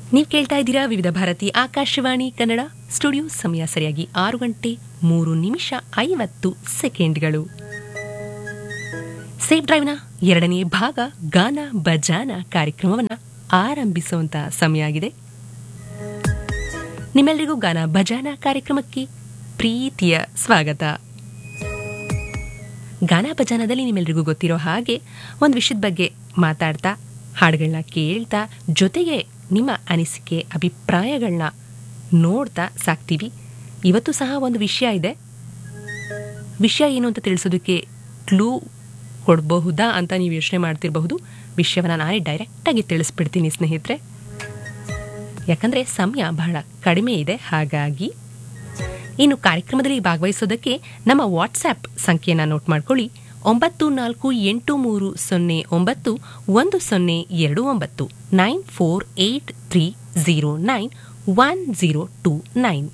ನೀವು ಕೇಳ್ತಾ ಇದ್ದೀರಾ ವಿವಿಧ ಭಾರತಿ ಆಕಾಶವಾಣಿ ಕನ್ನಡ ಸ್ಟುಡಿಯೋ ಸಮಯ ಸರಿಯಾಗಿ ಆರು ಗಂಟೆ ಮೂರು ನಿಮಿಷ ಐವತ್ತು ಸೆಕೆಂಡ್ಗಳು ಸೇಫ್ ಡ್ರೈವ್ನ ಎರಡನೇ ಭಾಗ ಗಾನ ಬಜಾನ ಕಾರ್ಯಕ್ರಮವನ್ನು ಆರಂಭಿಸುವಂತ ಸಮಯ ಆಗಿದೆ ನಿಮ್ಮೆಲ್ಲರಿಗೂ ಗಾನ ಭಜಾನ ಕಾರ್ಯಕ್ರಮಕ್ಕೆ ಪ್ರೀತಿಯ ಸ್ವಾಗತ ಗಾನ ಭಜಾನದಲ್ಲಿ ನಿಮ್ಮೆಲ್ಲರಿಗೂ ಗೊತ್ತಿರೋ ಹಾಗೆ ಒಂದು ವಿಷಯದ ಬಗ್ಗೆ ಮಾತಾಡ್ತಾ ಹಾಡುಗಳನ್ನ ಕೇಳ್ತಾ ಜೊತೆಗೆ ನಿಮ್ಮ ಅನಿಸಿಕೆ ಅಭಿಪ್ರಾಯಗಳನ್ನ ನೋಡ್ತಾ ಸಾಕ್ತೀವಿ ಇವತ್ತು ಸಹ ಒಂದು ವಿಷಯ ಇದೆ ವಿಷಯ ಏನು ಅಂತ ತಿಳಿಸೋದಕ್ಕೆ ಕ್ಲೂ ಕೊಡಬಹುದಾ ಅಂತ ನೀವು ಯೋಚನೆ ಮಾಡ್ತಿರಬಹುದು ವಿಷಯವನ್ನು ನಾನೇ ಡೈರೆಕ್ಟಾಗಿ ತಿಳಿಸ್ಬಿಡ್ತೀನಿ ಸ್ನೇಹಿತರೆ ಯಾಕಂದರೆ ಸಮಯ ಬಹಳ ಕಡಿಮೆ ಇದೆ ಹಾಗಾಗಿ ಇನ್ನು ಕಾರ್ಯಕ್ರಮದಲ್ಲಿ ಭಾಗವಹಿಸೋದಕ್ಕೆ ನಮ್ಮ ವಾಟ್ಸ್ಆ್ಯಪ್ ಸಂಖ್ಯೆಯನ್ನು ನೋಟ್ ಮಾಡ್ಕೊಳ್ಳಿ ಒಂಬತ್ತು ನಾಲ್ಕು ಎಂಟು ಮೂರು ಸೊನ್ನೆ ಒಂಬತ್ತು ಒಂದು ಸೊನ್ನೆ ಎರಡು ಒಂಬತ್ತು nine four eight three zero nine one zero two nine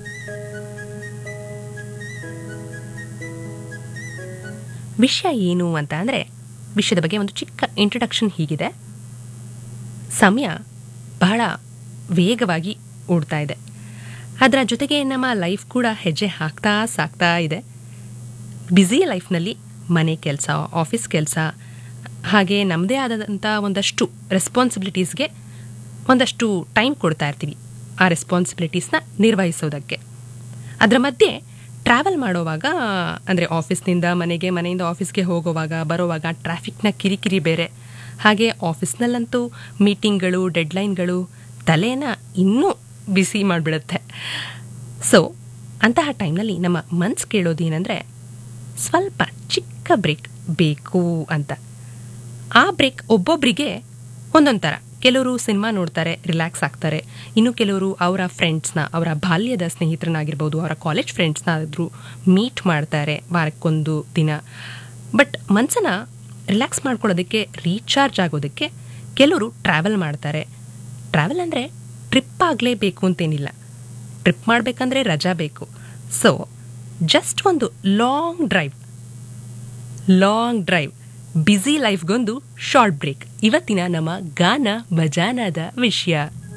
ವಿಷಯ ಏನು ಅಂತ ಅಂದರೆ ವಿಷಯದ ಬಗ್ಗೆ ಒಂದು ಚಿಕ್ಕ ಇಂಟ್ರಡಕ್ಷನ್ ಹೀಗಿದೆ ಸಮಯ ಬಹಳ ವೇಗವಾಗಿ ಓಡ್ತಾ ಇದೆ ಅದರ ಜೊತೆಗೆ ನಮ್ಮ ಲೈಫ್ ಕೂಡ ಹೆಜ್ಜೆ ಹಾಕ್ತಾ ಸಾಕ್ತಾ ಇದೆ ಬ್ಯುಸಿ ಲೈಫ್ನಲ್ಲಿ ಮನೆ ಕೆಲಸ ಆಫೀಸ್ ಕೆಲಸ ಹಾಗೆ ನಮ್ಮದೇ ಆದಂಥ ಒಂದಷ್ಟು ರೆಸ್ಪಾನ್ಸಿಬಿಲಿಟೀಸ್ಗೆ ಒಂದಷ್ಟು ಟೈಮ್ ಕೊಡ್ತಾ ಇರ್ತೀವಿ ಆ ರೆಸ್ಪಾನ್ಸಿಬಿಲಿಟೀಸ್ನ ನಿರ್ವಹಿಸೋದಕ್ಕೆ ಅದರ ಮಧ್ಯೆ ಟ್ರಾವೆಲ್ ಮಾಡೋವಾಗ ಅಂದರೆ ಆಫೀಸ್ನಿಂದ ಮನೆಗೆ ಮನೆಯಿಂದ ಆಫೀಸ್ಗೆ ಹೋಗೋವಾಗ ಬರೋವಾಗ ಟ್ರಾಫಿಕ್ನ ಕಿರಿಕಿರಿ ಬೇರೆ ಹಾಗೆ ಆಫೀಸ್ನಲ್ಲಂತೂ ಮೀಟಿಂಗ್ಗಳು ಡೆಡ್ಲೈನ್ಗಳು ತಲೆನ ಇನ್ನೂ ಬಿಸಿ ಮಾಡಿಬಿಡುತ್ತೆ ಸೊ ಅಂತಹ ಟೈಮ್ನಲ್ಲಿ ನಮ್ಮ ಮನ್ಸು ಕೇಳೋದೇನೆಂದರೆ ಸ್ವಲ್ಪ ಚಿಕ್ಕ ಬ್ರೇಕ್ ಬೇಕು ಅಂತ ಆ ಬ್ರೇಕ್ ಒಬ್ಬೊಬ್ಬರಿಗೆ ಒಂದೊಂದು ಥರ ಕೆಲವರು ಸಿನಿಮಾ ನೋಡ್ತಾರೆ ರಿಲ್ಯಾಕ್ಸ್ ಆಗ್ತಾರೆ ಇನ್ನು ಕೆಲವರು ಅವರ ಫ್ರೆಂಡ್ಸ್ನ ಅವರ ಬಾಲ್ಯದ ಸ್ನೇಹಿತರನ್ನಾಗಿರ್ಬೋದು ಅವರ ಕಾಲೇಜ್ ಫ್ರೆಂಡ್ಸ್ನ ಆದರೂ ಮೀಟ್ ಮಾಡ್ತಾರೆ ವಾರಕ್ಕೊಂದು ದಿನ ಬಟ್ ಮನಸ್ಸನ್ನ ರಿಲ್ಯಾಕ್ಸ್ ಮಾಡ್ಕೊಳ್ಳೋದಕ್ಕೆ ರೀಚಾರ್ಜ್ ಆಗೋದಕ್ಕೆ ಕೆಲವರು ಟ್ರಾವೆಲ್ ಮಾಡ್ತಾರೆ ಟ್ರಾವೆಲ್ ಅಂದರೆ ಟ್ರಿಪ್ ಆಗಲೇಬೇಕು ಅಂತೇನಿಲ್ಲ ಟ್ರಿಪ್ ಮಾಡಬೇಕಂದ್ರೆ ರಜಾ ಬೇಕು ಸೊ ಜಸ್ಟ್ ಒಂದು long drive long drive busy ಲೈಫ್ಗೊಂದು ಶಾರ್ಟ್ ಬ್ರೇಕ್ ಇವತ್ತಿನ ನಮ್ಮ ಗಾನ ಭಜಾನದ ವಿಷಯ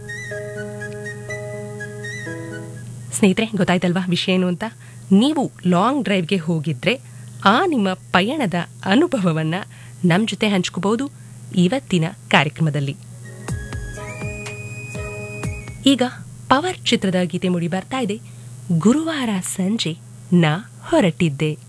ಸ್ನೇಹಿತರೆ ಗೊತ್ತಾಯ್ತಲ್ವಾ ವಿಷಯ ಏನು ಅಂತ ನೀವು ಲಾಂಗ್ ಡ್ರೈವ್ಗೆ ಹೋಗಿದ್ರೆ ಆ ನಿಮ್ಮ ಪಯಣದ ಅನುಭವವನ್ನು ನಮ್ಮ ಜೊತೆ ಹಂಚ್ಕೋಬಹುದು ಇವತ್ತಿನ ಕಾರ್ಯಕ್ರಮದಲ್ಲಿ ಈಗ ಪವರ್ ಚಿತ್ರದ ಗೀತೆ ಮೂಡಿ ಬರ್ತಾ ಇದೆ ಗುರುವಾರ ಸಂಜೆ ನಾ ಹೊರಟಿದ್ದೆ